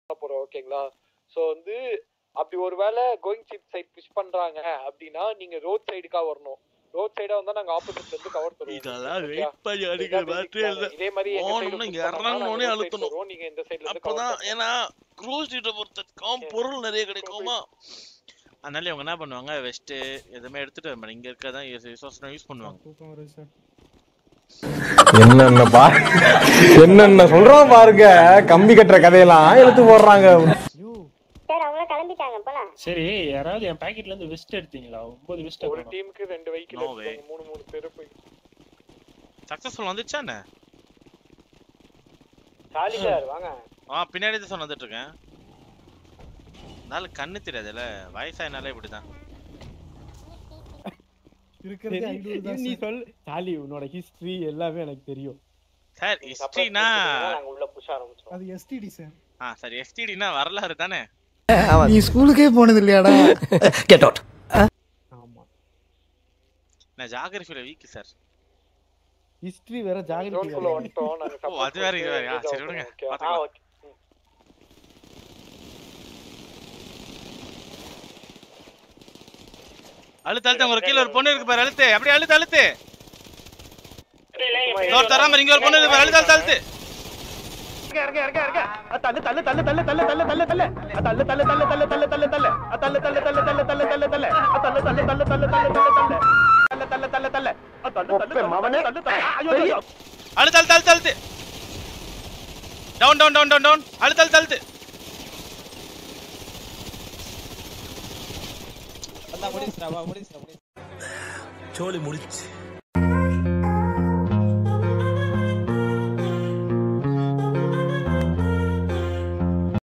போறோம் ஓகேங்களா சோ வந்து அப்படி ஒருவேளை கோயிங் சிப் சைட் புஷ் பண்றாங்க அப்படின்னா நீங்க ரோட் சைடுக்கா வரணும் ரோட் சைடா வந்தா நாங்க ஆப்போசிட்ல இருந்து கவர் தருவோம் இதெல்லாம் Okay? வெயிட் பண்ணி அடிக்கிற இதான் basic பேட்டரி plan. இதே மாதிரி எங்க side போனோம்னா push இங்க பண்ணாங்கன்னா நாங்க இறங்கணும்னே road side அழுத்தணும். வருவோம், நீங்க இந்த சைடுல இருந்து அப்பதான் cover ஏன்னா க்ரூஸ் ஸ்ட்ரீட்டை பொறுத்ததுக்கும் பொருள் நிறைய கிடைக்குமா அதனால இவங்க என்ன பண்ணுவாங்க வெஸ்ட் எதுவுமே எடுத்துட்டு வர மாட்டாங்க இங்க இருக்கதான் ரிசோர்ஸ் யூஸ் பண்ணுவாங்க தூக்கம் வருது சார் என்னென்ன பா என்னென்ன சொல்றோம் பாருங்க கம்பி கட்டுற கதையெல்லாம் எடுத்து போடுறாங்க சார் அவங்கள கிளம்பிட்டாங்க போலாம் சரி யாராவது என் பாக்கெட்ல இருந்து வெஸ்ட் எடுத்தீங்களா ஒன்பது வெஸ்ட் ஒரு டீமுக்கு ரெண்டு வெஹிக்கிள் No way. மூணு மூணு பேர் போய் சக்சஸ்ஃபுல் வந்துச்சா என்ன சாலி சார் வாங்க ஆ பின்னாடி தான் வந்துட்டு இருக்கேன் அதனால கண்ணு தெரியாதுல்ல வயசாயினாலே இப்படிதான் நீ சொல் சாலி உன்னோட ஹிஸ்டரி எல்லாமே எனக்கு தெரியும் சார் ஹிஸ்டரினா நாங்க உள்ள புஷ் ஆரம்பிச்சோம் அது எஸ்டிடி சார் ஆ சரி எஸ்டிடினா வரலாறு தானே நீ ஸ்கூலுக்கே போனது இல்லையாடா கெட் அவுட் ஆமா நான் ஜாகிரபியில வீக் சார் ஹிஸ்டரி வேற ஜாகிரபி ஜோன்குள்ள வந்துட்டோம் நாங்க ஓ, அது வேற, இது வேற. ஆ, சரி, விடுங்க. ஓகே ஆ பாத்துக்கலாம். ஓகே அழுத்து அழுத்து ஒரு கீழ ஒரு பொண்ணு இருக்கு பாரு அழுத்து அப்படியே அழுத்து அழுத்து இன்னொரு தராம இங்க ஒரு பொண்ணு இருக்கு பாரு அழுத்து அழுத்து அழுத்து அழுத்து அழுத்து அழுத்து அழுத்து down down down down down அழுத்து அழுத்து அழுத்து சோலி முடிச்சு